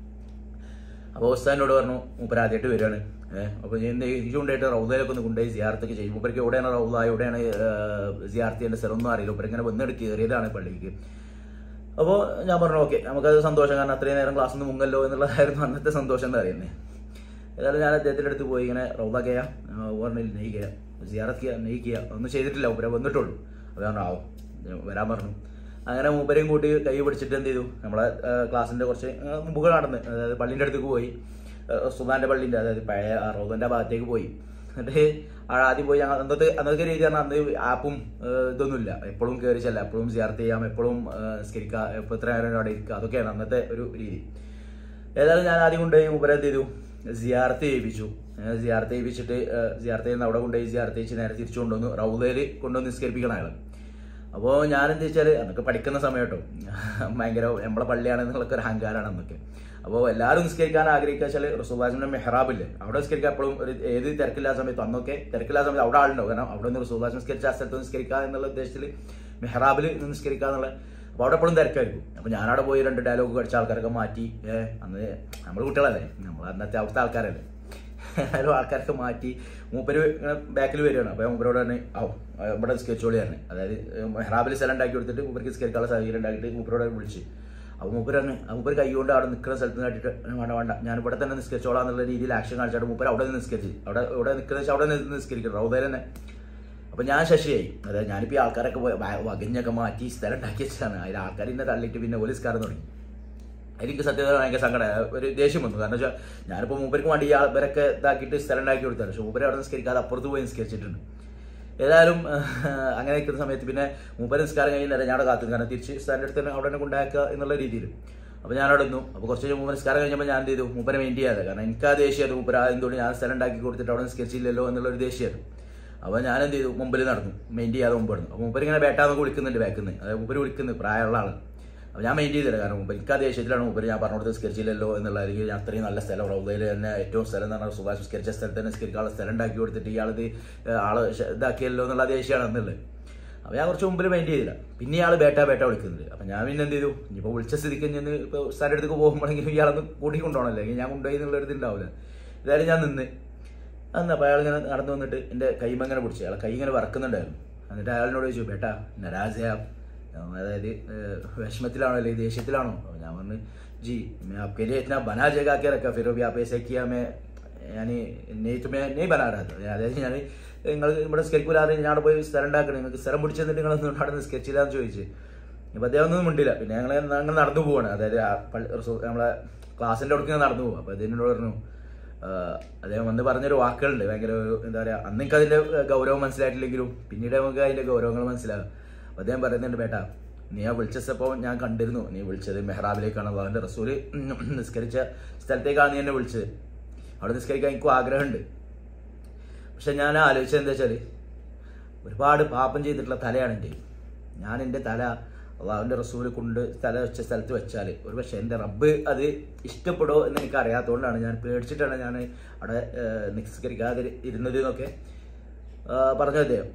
അപ്പോൾ ഉസ്താദിനോട് പറഞ്ഞു മൂപ്പര് ആദ്യമായിട്ട് വരികയാണ് ഏഹ് അപ്പോൾ ഞാൻ ഈ കൊണ്ടായിട്ട് റൗദയിലൊക്കെ ഒന്ന് കൊണ്ടുപോയി സിയാർത്തൊക്കെ ചെയ്യും മൂപ്പർക്ക് എവിടെയാണ് റൗദ എവിടെയാണ് സിയാർത്ത് ചെയ്യേണ്ട സ്ഥലമൊന്നും അറിയില്ല മൂപ്പര് ഇങ്ങനെ വന്നെടുത്ത് കയറിയതാണ് പള്ളിക്ക് അപ്പോൾ ഞാൻ പറഞ്ഞു ഓക്കെ നമുക്കത് സന്തോഷം കാരണം അത്രയും നേരം ക്ലാസ്സിൽ നിന്ന് മുങ്ങല്ലോ എന്നുള്ളതായിരുന്നു അന്നത്തെ സന്തോഷം എന്ന് പറയുന്നത് ഏതായാലും ഞാൻ അദ്ദേഹത്തിൻ്റെ അടുത്ത് പോയി ഇങ്ങനെ റൗദ കയ പറഞ്ഞില്ല നെയ് കയ സിയാറത്ത് കയ നെയ് കയ ഒന്നും ചെയ്തിട്ടില്ല മൂപ്പരെ വന്നിട്ടുള്ളൂ അപ്പോൾ ഞാൻ ആവും വരാൻ പറഞ്ഞു അങ്ങനെ മൂപ്പരെയും കൂട്ടി കൈ പിടിച്ചിട്ട് എന്ത് ചെയ്തു നമ്മളെ ക്ലാസ്സിൻ്റെ കുറച്ച് ആ, മുമ്പുകൾ നടന്ന് അതായത് പള്ളീൻ്റെ അടുത്തേക്ക് പോയി സുബാൻ്റെ പള്ളീൻ്റെ അതായത് പഴയ ആ റൗദൻ്റെ ഭാഗത്തേക്ക് പോയി എന്നിട്ട് ആ ആദ്യം പോയി ഞങ്ങൾ അന്നത്തെ അന്നത്തെ രീതി പറഞ്ഞാൽ അന്ന് ആപ്പും ഏഹ്, ഇതൊന്നുമില്ല എപ്പോഴും കയറി ചെല്ലാം എപ്പോഴും സിയാർത്ത് ചെയ്യാം എപ്പോഴും നിസ്കരിക്കുക എപ്പോൾ എത്ര നേരം അവിടെ ഇരിക്കുക അതൊക്കെയാണ് അന്നത്തെ ഒരു രീതി ഏതായാലും ഞാൻ ആദ്യം കൊണ്ടുപോയി മുമ്പ് എന്ത് ചെയ്തു സിയാർത്ത് ചെയ്യിപ്പിച്ചു ഏഹ് സിയാർത്ത് ചെയ്യിപ്പിച്ചിട്ട് ഏഹ് സിയാർത്ത് ചെയ്യുന്ന അവിടെ കൊണ്ടുപോയി സിയാർത്ത് ചെയ്യിച്ച് നേരെ തിരിച്ചു കൊണ്ടുവന്നു റൗദയിൽ കൊണ്ടുവന്ന് നിസ്കരിപ്പിക്കണം അയാൾ അപ്പോൾ ഞാൻ എന്താ വെച്ചാൽ അന്നൊക്കെ പഠിക്കുന്ന സമയം കേട്ടോ ഭയങ്കര നമ്മളെ പള്ളിയാണെന്നുള്ളൊക്കെ ഒരു അഹങ്കാരമാണ് അന്നൊക്കെ അപ്പോൾ എല്ലാവരും നിസ്കരിക്കാൻ ആഗ്രഹിക്കുക വെച്ചാൽ റസൂബാസിന്റെ മെഹ്റാബില്ലേ അവിടെ നിസ്കരിക്കുക എപ്പോഴും ഒരു ഏത് തിരക്കില്ലാത്ത സമയത്ത് അന്നൊക്കെ തിരക്കില്ലാത്ത സമയത്ത് അവിടെ ആളുണ്ടാവും കാരണം അവിടെ നിന്ന് റസൂബാസ് നിസ്കരിച്ച ആ സ്ഥലത്ത് നിസ്കരിക്കുക എന്നുള്ള ഉദ്ദേശത്തിൽ മെഹ്റാബിൽ നിസ്കരിക്കുക എന്നുള്ള അപ്പോൾ അവിടെ എപ്പോഴും തിരക്കായിരിക്കും അപ്പോൾ ഞാനവിടെ പോയി രണ്ട് ഡയലോഗ് പഠിച്ച ആൾക്കാരൊക്കെ മാറ്റി ഏഹ് അന്ന് നമ്മൾ കുട്ടികളല്ലേ നമ്മൾ അന്നത്തെ അവിടുത്തെ ആൾക്കാരല്ലേ ആരും ആൾക്കാരൊക്കെ മാറ്റി മൂപ്പര് ബാക്കിൽ വരികയാണ് അപ്പോൾ മൂപ്പരോട് തന്നെ ഓ ഇവിടെ സ്കെച്ചോളിയാണ് അതായത് മെഹ്റാബിൽ സ്ഥലം ഉണ്ടാക്കി കൊടുത്തിട്ട് മൂപ്പർക്ക് സ്കെച്ചിക്കാനുള്ള സാഹചര്യം ഉണ്ടാക്കിയിട്ട് മൂപ്പരോട് വിളിച്ച് അപ്പോൾ മൂപ്പര് തന്നെ ആ മൂപ്പര് കൈ കൊണ്ട് അവിടെ നിൽക്കുന്ന സ്ഥലത്ത് കാട്ടിയിട്ട് വേണ്ട വേണ്ട ഞാൻ ഇവിടെ തന്നെ നിസ്കരിച്ചോളാം എന്നുള്ള രീതിയിൽ ആക്ഷൻ കാണിച്ചിട്ട് മൂപ്പര് അവിടെ നിന്ന് നിസ്കരിച്ച് അവിടെ ഇവിടെ നിൽക്കുന്ന വെച്ചാൽ അവിടെ നിന്ന് നിസ്കരിക്കണം റൗദയിൽ തന്നെ അപ്പൊ ഞാൻ ശശിയായി അതായത് ഞാനിപ്പോ ഈ ആൾക്കാരൊക്കെ പോയി വ- വകഞ്ഞൊക്കെ മാറ്റി സ്ഥലം ഉണ്ടാക്കി വെച്ചാണ് അതിൽ ആൾക്കാർ ഇന്നെ തള്ളിയിട്ട് പിന്നെ പോലീസുകാരൻ തുടങ്ങി എനിക്ക് സത്യത്തിൽ ഭയങ്കര സങ്കടം ഒരു ദേഷ്യം വന്നു കാരണം വെച്ചാൽ ഞാനിപ്പോൾ മൂപ്പർക്ക് വേണ്ടി ഈ ആൾക്കാരൊക്കെ ഇതാക്കിയിട്ട് സ്ഥലം ഉണ്ടാക്കി കൊടുത്താണ് പക്ഷെ മൂപ്പര് അവിടെ നിസ്കരിക്കാതെ അപ്പുറത്ത് പോയി നിസ്കരിച്ചിട്ടുണ്ട് ഏതായാലും അങ്ങനെ നിൽക്കുന്ന സമയത്ത് പിന്നെ മൂപ്പര് നിസ്കാരം കഴിഞ്ഞാൽ ഞാൻ അവിടെ കാത്തു കാരണം തിരിച്ച് സ്ഥലം അടുത്ത് തന്നെ അവിടെ തന്നെ കൊണ്ടാക്കുക എന്നുള്ള രീതിയിൽ അപ്പോൾ ഞാൻ അവിടെ നിന്നു അപ്പോൾ കുറച്ച് കഴിഞ്ഞ് മൂപ്പര് നിസ്കാരം കഴിഞ്ഞപ്പോൾ ഞാൻ എന്ത് ചെയ്തു മൂപ്പരെ മെയിൻ ചെയ്യാതെ കാരണം എനിക്ക് ആ ദേഷ്യമായിരുന്നു മൂപ്പര് ആ എന്തുകൊണ്ട് ഞാൻ സ്ഥലം ഉണ്ടാക്കി കൊടുത്തിട്ട് അവിടെ നിസ്കരിച്ചില്ലല്ലോ എന്നുള്ള ഒരു ദേഷ്യമായിരുന്നു അപ്പോൾ ഞാൻ എന്ത് ചെയ്തു മുമ്പിൽ നടന്നു മെയിൻ ചെയ്യാതെ മുമ്പ് നടന്നു അപ്പോൾ മൂപ്പര് ഇങ്ങനെ ബേട്ടാന്ന് വിളിക്കുന്നുണ്ട് ബാക്കിൽ നിന്ന് അതായത് മൂപ്പര് വിളിക്കുന്നത് പ്രായമുള്ള ആള് അപ്പോൾ ഞാൻ മെയിൻ ചെയ്തില്ല കാരണം മുമ്പ് എനിക്ക് ആ ദേഷ്യത്തിലാണ് മൂപ്പര് ഞാൻ പറഞ്ഞോട് നിസ്കരിച്ചില്ലല്ലോ എന്നുള്ള അല്ലെങ്കിൽ ഞാൻ അത്രയും നല്ല സ്ഥലം റൗദയിൽ തന്നെ ഏറ്റവും സ്ഥലം എന്ന് പറഞ്ഞാൽ സുഭാഷ് നിസ്കരിച്ച സ്ഥലത്ത് തന്നെ നിസ്കരിക്കാനുള്ള സ്ഥലം ഉണ്ടാക്കി കൊടുത്തിട്ട് ഇയാളത് ഏഹ്, ആള് ശ- ഇതാക്കിയല്ലോ എന്നുള്ള ദേഷ്യമാണ് എന്നുള്ളത് അപ്പോൾ ഞാൻ കുറച്ച് മുമ്പിൽ മെയിൻ ചെയ്തില്ല പിന്നെ ഇയാൾ ബേട്ട ബേട്ട വിളിക്കുന്നുണ്ട് അപ്പം ഞാൻ പിന്നെ എന്ത് ചെയ്തു ഇനിയിപ്പോൾ വിളിച്ച സ്ഥിതിക്ക് ഞാൻ ഇപ്പോൾ സ്ഥലം അടുത്തേക്ക് പോകുമ്പോഴെങ്കിലും ഇയാളൊന്ന് കൂട്ടി കൊണ്ടുപോകണമല്ലോ അല്ലെങ്കിൽ ഞാൻ കൊണ്ടുപോയി എന്നുള്ള ഒരു ഇതുണ്ടാവില്ല ഏതായാലും ഞാൻ നിന്ന് അന്ന് അപ്പോൾ അയാൾ ഇങ്ങനെ നടന്നു വന്നിട്ട് എൻ്റെ കൈമ ഇങ്ങനെ പിടിച്ചു അയാൾ കൈ ഇങ്ങനെ വറക്കുന്നുണ്ടായിരുന്നു എന്നിട്ട് അയാളിനോട് ചോദിച്ചു ബേട്ടാ നരാജയാ അതായത് ഏഹ്, വിഷമത്തിലാണോ അല്ലെങ്കിൽ ദേഷ്യത്തിലാണോ അപ്പോൾ ഞാൻ പറഞ്ഞു ജി मैं आपके लिए इतना बना जगह के रखा फिर भी आप ऐसे किया मैं यानी नहीं तो मैं नहीं बना रहा था അതായത് ഞാൻ നിങ്ങൾ ഇവിടെ സ്കെച്ചില്ലാതെ ഞാൻ അവിടെ പോയി സ്ഥലം ഉണ്ടാക്കണം നിങ്ങൾക്ക് സ്ഥലം പിടിച്ചു തന്നിട്ട് നിങ്ങൾ ഒന്നും അവിടെ സ്കെച്ചില്ല എന്ന് ചോദിച്ചു ഇപ്പം അദ്ദേഹം ഒന്നും മിണ്ടില്ല പിന്നെ ഞങ്ങൾ ഞങ്ങൾ നടന്നു പോവാണ് അതായത് ആ പള്ളി റിസോ- നമ്മളെ ക്ലാസ്സിൻ്റെ അടുത്ത് ഞാൻ നടന്നു പോകും അപ്പോൾ ഇതിനോട് പറഞ്ഞു ആഹ് അദ്ദേഹം വന്ന് പറഞ്ഞൊരു വാക്കുകളുണ്ട് ഭയങ്കര ഒരു എന്താ പറയുക അന്ന് എനിക്ക് അതിൻ്റെ ഗൗരവം മനസ്സിലായിട്ടില്ലെങ്കിലും പിന്നീട് നമുക്ക് അതിൻ്റെ ഗൗരവങ്ങൾ മനസ്സിലാകും അപ്പോൾ അദ്ദേഹം പറയുന്നുണ്ട് ബേട്ടാ നീ ആ വിളിച്ചപ്പോൾ ഞാൻ കണ്ടിരുന്നു നീ വിളിച്ചത് മെഹ്റാബിലേക്കാണ് അവൻ്റെ റസൂല് നിസ്കരിച്ച സ്ഥലത്തേക്കാണ് നീ എന്നെ വിളിച്ചത് അവിടെ നിസ്കരിക്കാൻ എനിക്കും ആഗ്രഹമുണ്ട് പക്ഷെ ഞാൻ ആലോചിച്ചത് എന്താ വെച്ചാൽ ഒരുപാട് പാപം ചെയ്തിട്ടുള്ള തലയാണ് എൻ്റെ ഞാൻ എൻ്റെ തല അള്ളാഹുവിൻ്റെ റസൂല് കൊണ്ട് തല വെച്ച സ്ഥലത്ത് വെച്ചാൽ ഒരു പക്ഷേ എൻ്റെ റബ്ബ് അത് ഇഷ്ടപ്പെടുമോ എന്ന് എനിക്ക് അറിയാത്തതുകൊണ്ടാണ് ഞാൻ പേടിച്ചിട്ടാണ് ഞാൻ അവിടെ ഏഹ്, നിസ്കരിക്കാതെ ഇരുന്നത് എന്നൊക്കെ ആഹ്, പറഞ്ഞു അദ്ദേഹം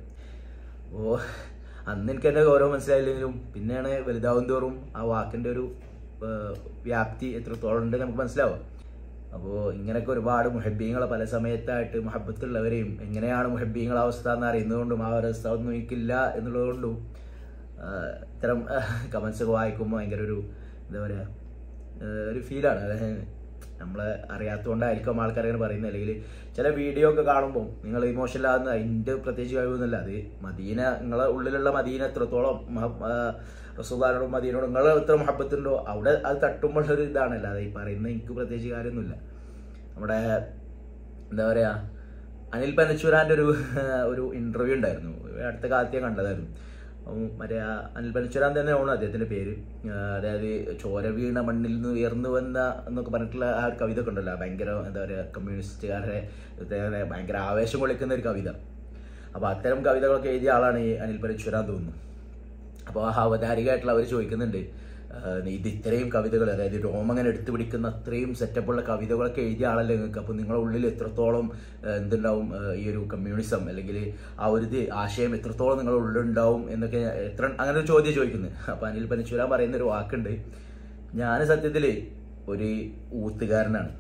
അപ്പോൾ അന്ന് എനിക്ക് എൻ്റെ ഗൗരവം മനസ്സിലായില്ലെങ്കിലും പിന്നെയാണ് വലുതാവും തോറും ആ വാക്കിൻ്റെ ഒരു ഏഹ്, വ്യാപ്തി എത്രത്തോളം ഉണ്ട് നമുക്ക് മനസ്സിലാവും അപ്പോൾ ഇങ്ങനെയൊക്കെ ഒരുപാട് മുഹബീങ്ങളെ പല സമയത്തായിട്ട് മുഹബത്തുള്ളവരെയും എങ്ങനെയാണ് മുഹബീങ്ങളെ അവസ്ഥ എന്ന് അറിയുന്നതുകൊണ്ടും ആ ഒരു അവസ്ഥ ഒന്നും എനിക്കില്ല എന്നുള്ളതുകൊണ്ടും ആഹ്, ഇത്തരം കമൻസ് ഒക്കെ വായിക്കുമ്പോൾ ഭയങ്കര ഒരു എന്താ പറയുക ഒരു ഫീലാണ് അതായത് നമ്മളെ അറിയാത്തതുകൊണ്ടായിരിക്കും ആൾക്കാർ അങ്ങനെ പറയുന്നത് അല്ലെങ്കിൽ ചില വീഡിയോ ഒക്കെ കാണുമ്പോൾ നിങ്ങൾ ഇമോഷണൽ ആകുന്ന അതിൻ്റെ പ്രത്യേകിച്ച് കഴിവൊന്നുമില്ല അത് മദീന നിങ്ങളെ ഉള്ളിലുള്ള മദീന എത്രത്തോളം റസൂദാനോടും മദീനോടും നിങ്ങൾ എത്ര മഹബത്തുണ്ടോ അവിടെ അത് തട്ടുമ്പോഴൊരു ഇതാണല്ലോ അത് ഈ പറയുന്നത് എനിക്ക് പ്രത്യേകിച്ച് കാര്യമൊന്നുമില്ല നമ്മുടെ എന്താ പറയാ അനിൽ പനച്ചൂരാൻ്റെ ഒരു ഒരു ഇന്റർവ്യൂ ഉണ്ടായിരുന്നു അടുത്ത കാലത്ത് ഞാൻ കണ്ടതായിരുന്നു അപ്പം മറ്റേ ആ അനിൽ പനച്ചൂരാൻ തന്നെയാണ് അദ്ദേഹത്തിന്റെ പേര് ആ, അതായത് ചോര വീണ മണ്ണിൽ നിന്ന് ഉയർന്നു വന്ന എന്നൊക്കെ പറഞ്ഞിട്ടുള്ള ആ ഒരു കവിത ഒക്കെ ഉണ്ടല്ലോ ഭയങ്കര എന്താ പറയുക കമ്മ്യൂണിസ്റ്റുകാരുടെ ഇതേപോലെ ഭയങ്കര ആവേശം കൊള്ളിക്കുന്ന ഒരു കവിത അപ്പോൾ അത്തരം കവിതകളൊക്കെ എഴുതിയ ആളാണ് ഈ അനിൽ പനച്ചൂരാൻ തോന്നുന്നു അപ്പോൾ ആ അവതാരികമായിട്ടുള്ള അവർ ചോദിക്കുന്നുണ്ട് ആഹ് ഇത് ഇത്രയും കവിതകൾ അതായത് രോമങ്ങനെ എടുത്തു പിടിക്കുന്ന അത്രയും സെറ്റപ്പുള്ള കവിതകളൊക്കെ എഴുതിയ ആളല്ലേ നിങ്ങൾക്ക് അപ്പോൾ നിങ്ങളുടെ ഉള്ളിൽ എത്രത്തോളം ആഹ് എന്തുണ്ടാവും ആഹ് ഈ ഒരു കമ്മ്യൂണിസം അല്ലെങ്കിൽ ആ ഒരു ഇത് ആശയം എത്രത്തോളം നിങ്ങളുടെ ഉള്ളിലുണ്ടാവും എന്നൊക്കെ എത്ര അങ്ങനെ ഒരു ചോദ്യം ചോദിക്കുന്നത് അപ്പോൾ അനിൽ പനച്ചൂരാൻ പറയുന്ന ഒരു വാക്കുണ്ട് ഞാൻ സത്യത്തിൽ ഒരു ഊത്തുകാരനാണ്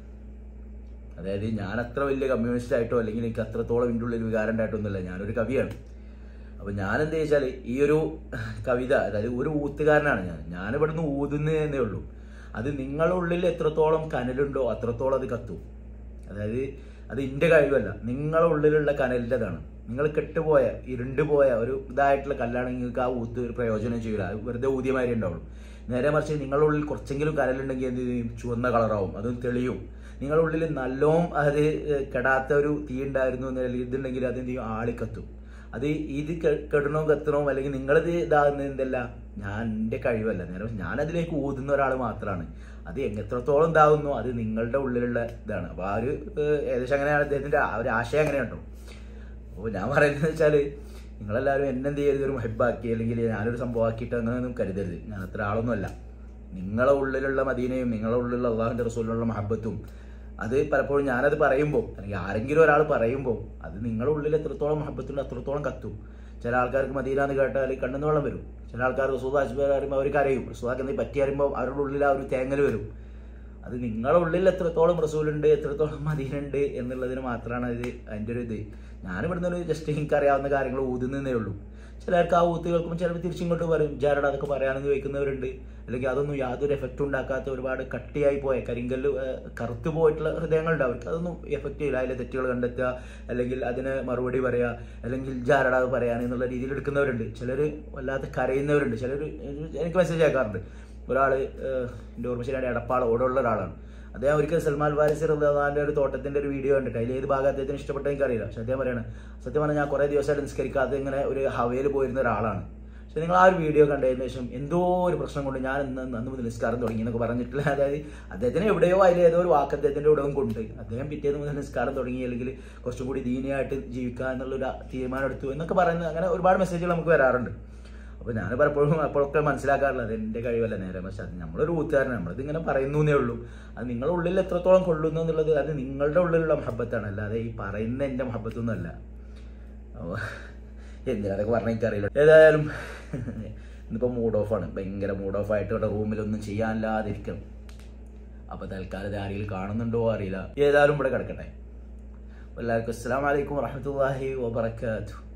അതായത് ഞാൻ അത്ര വലിയ കമ്മ്യൂണിസ്റ്റ് ആയിട്ടോ അല്ലെങ്കിൽ എനിക്ക് അത്രത്തോളം എൻ്റെ ഉള്ളിൽ വികാരം ഉണ്ടായിട്ടൊന്നുമില്ല ഞാനൊരു കവിയാണ് അപ്പൊ ഞാൻ എന്താ വെച്ചാൽ ഈ ഒരു കവിത അതായത് ഒരു ഊത്തുകാരനാണ് ഞാൻ ഞാൻ ഇവിടുന്ന് ഊതുന്നതേ ഉള്ളൂ അത് നിങ്ങളുടെ ഉള്ളിൽ എത്രത്തോളം കനലുണ്ടോ അത്രത്തോളം അത് കത്തും അതായത് അത് എൻ്റെ കഴിവല്ല നിങ്ങളുടെ ഉള്ളിലുള്ള കനലിൻ്റെതാണ് നിങ്ങൾ കെട്ടുപോയ ഇരുണ്ടുപോയ ഒരു ഇതായിട്ടുള്ള കല്ലാണെങ്കിൽ നിങ്ങൾക്ക് ആ ഊത്ത് ഒരു പ്രയോജനം ചെയ്യില്ല അത് വെറുതെ ഊതിയമാതിരി ഉണ്ടാവുള്ളൂ നേരെ മറിച്ച് നിങ്ങളുടെ ഉള്ളിൽ കുറച്ചെങ്കിലും കനലുണ്ടെങ്കിൽ എന്ത് ചെയ്യും ചുവന്ന കളറാവും അതും തെളിയും നിങ്ങളുടെ ഉള്ളിൽ നല്ലോം അത് ഏഹ്, കെടാത്ത ഒരു തീ ഉണ്ടായിരുന്നു എന്ന് അല്ലെങ്കിൽ ഇതുണ്ടെങ്കിൽ അത് എന്ത് ചെയ്യും ആളിക്കത്തും അത് ഇത് കെ- കെടണോ കത്തണോ അല്ലെങ്കിൽ നിങ്ങളിത് ഇതാകുന്നത് എന്തല്ല ഞാൻ എൻ്റെ കഴിവല്ല നേരെ മറിച്ച് ഞാൻ അതിലേക്ക് ഊതുന്ന ഒരാൾ മാത്രമാണ് അത് എങ്ങ- എത്രത്തോളം ഇതാകുന്നു അത് നിങ്ങളുടെ ഉള്ളിലുള്ള ഇതാണ് അപ്പോൾ ആ ഒരു ഏഹ്, ഏകദേശം അങ്ങനെയാണ് അദ്ദേഹത്തിൻ്റെ ആ ഒരു ആശയം അങ്ങനെയുണ്ടോ അപ്പോൾ ഞാൻ പറയുന്നത് വെച്ചാൽ നിങ്ങളെല്ലാവരും എന്നെ എന്ത് ചെയ്യരുത് ഒരു മഹിബാക്കി അല്ലെങ്കിൽ ഞാനൊരു സംഭവം ആക്കിയിട്ട് അങ്ങനെയൊന്നും കരുതരുത് ഞാൻ അത്ര ആളൊന്നുമല്ല നിങ്ങളെ ഉള്ളിലുള്ള മദീനയും നിങ്ങളെ ഉള്ളിലുള്ള അള്ളാഹുൻ്റെ റസൂലിനുള്ള മഹബത്തും അത് പലപ്പോഴും ഞാനത് പറയുമ്പോൾ അല്ലെങ്കിൽ ആരെങ്കിലും ഒരാൾ പറയുമ്പോൾ അത് നിങ്ങളുടെ ഉള്ളിൽ എത്രത്തോളം മഹബത്തുണ്ട് അത്രത്തോളം കത്തും ചില ആൾക്കാർക്ക് മദീന എന്ന് കേട്ടാൽ കണ്ണെന്ന് വെള്ളം വരും ചില ആൾക്കാർ റസൂദ് അജ്ബർ അറിയുമ്പോൾ അവർ കരയും റസൂദാക്ക് എന്തെങ്കിലും പറ്റി അറിയുമ്പോൾ അവരുടെ ഉള്ളിൽ ആ ഒരു തേങ്ങൽ വരും അത് നിങ്ങളുടെ ഉള്ളിൽ എത്രത്തോളം റസൂലുണ്ട് എത്രത്തോളം മദീനുണ്ട് എന്നുള്ളതിന് മാത്രമാണ് അത് അതിൻ്റെ ഒരു ഇത് ഞാൻ ഇവിടുന്ന് ഒരു ജസ്റ്റ് എനിക്ക് അറിയാവുന്ന കാര്യങ്ങൾ ഊതുന്നതേ ഉള്ളൂ ചിലർക്ക് ആ ഊത്ത് കേൾക്കുമ്പോൾ ചിലപ്പോൾ തിരിച്ചിങ്ങോട്ട് പറയും ജാരട അതൊക്കെ പറയാനെന്ന് ചോദിക്കുന്നവരുണ്ട് അല്ലെങ്കിൽ അതൊന്നും യാതൊരു എഫക്റ്റും ഉണ്ടാക്കാത്ത ഒരുപാട് കട്ടിയായി പോയ കരിങ്കല്ല് ഏഹ്, കറുത്തു പോയിട്ടുള്ള ഹൃദയങ്ങളുണ്ട് അവർക്ക് അതൊന്നും എഫക്റ്റ് ചെയ്യില്ല അതിലെ തെറ്റുകൾ കണ്ടെത്തുക അല്ലെങ്കിൽ അതിന് മറുപടി പറയുക അല്ലെങ്കിൽ ജാരട അത് പറയാൻ എന്നുള്ള രീതിയിൽ എടുക്കുന്നവരുണ്ട് ചിലർ വല്ലാതെ കരയുന്നവരുണ്ട് ചിലർ എനിക്ക് മെസ്സേജ് അയക്കാറുണ്ട് ഒരാൾ എൻ്റെ ഓർമ്മ ശരിയാണ് എടപ്പാൾ ഓടുള്ള ഒരാളാണ് അദ്ദേഹം ഒരിക്കൽ സൽമാൻ വാരിസ് റഹ്മാന്റെ ഒരു തോട്ടത്തിന്റെ ഒരു വീഡിയോ കണ്ടിട്ട് അതിൽ ഏത് ഭാഗം അദ്ദേഹത്തിന് ഇഷ്ടപ്പെട്ട എനിക്കറിയില്ല പക്ഷെ അദ്ദേഹം പറയാണ് സത്യം പറഞ്ഞാൽ ഞാൻ കുറേ ദിവസമായിട്ട് നിസ്കരിക്കാതെ ഇങ്ങനെ ഒരു ഹവയിൽ പോയിരുന്ന ഒരാളാണ് പക്ഷെ നിങ്ങൾ ആ ഒരു വീഡിയോ കണ്ടതിന് ശേഷം എന്തോ ഒരു പ്രശ്നം കൊണ്ട് ഞാൻ ഇന്ന് അന്ന് മുതൽ നിസ്കാരം തുടങ്ങി എന്നൊക്കെ പറഞ്ഞിട്ടില്ല അതായത് അദ്ദേഹത്തിന് എവിടെയോ അതിൽ ഏതോ ഒരു വാക്ക് അദ്ദേഹത്തിന്റെ ഉടവും കൊണ്ട് അദ്ദേഹം പിറ്റേന്ന് മുതൽ നിസ്കാരം തുടങ്ങി അല്ലെങ്കിൽ കുറച്ചും കൂടി ദീനിയായിട്ട് ജീവിക്കുക എന്നുള്ളൊരു തീരുമാനം എടുത്തു എന്നൊക്കെ പറയുന്നത് അങ്ങനെ ഒരുപാട് മെസ്സേജുകൾ നമുക്ക് വരാറുണ്ട് അപ്പോൾ ഞാൻ പലപ്പോഴും അപ്പോഴൊക്കെ മനസ്സിലാക്കാറില്ല എൻ്റെ കഴിവല്ല നേരെ പക്ഷെ അത് നമ്മളൊരു കൂട്ടുകാരൻ നമ്മളിത് ഇങ്ങനെ പറയുന്നേ ഉള്ളൂ അത് നിങ്ങളുടെ ഉള്ളിൽ എത്രത്തോളം കൊള്ളുന്നു എന്നുള്ളത് അത് നിങ്ങളുടെ ഉള്ളിലുള്ള മഹബത്താണ് അല്ലാതെ ഈ പറയുന്ന എൻ്റെ മഹബത്തൊന്നും അല്ല അപ്പോൾ എന്തിനതൊക്കെ പറഞ്ഞാൽ എനിക്കറിയില്ല ഏതായാലും ഇന്നിപ്പോൾ മൂഡ് ഓഫാണ് ഭയങ്കര മൂഡ് ഓഫ് ആയിട്ട് ഇവിടെ റൂമിലൊന്നും ചെയ്യാനില്ലാതിരിക്കണം അപ്പോൾ തൽക്കാലം ഇത് ആരെങ്കിലും കാണുന്നുണ്ടോ അറിയില്ല ഏതായാലും ഇവിടെ കിടക്കട്ടെ എല്ലാവർക്കും അസ്സാം വലൈക്കും വാഹമത്തല്ലാഹി വാബർക്കാത്തു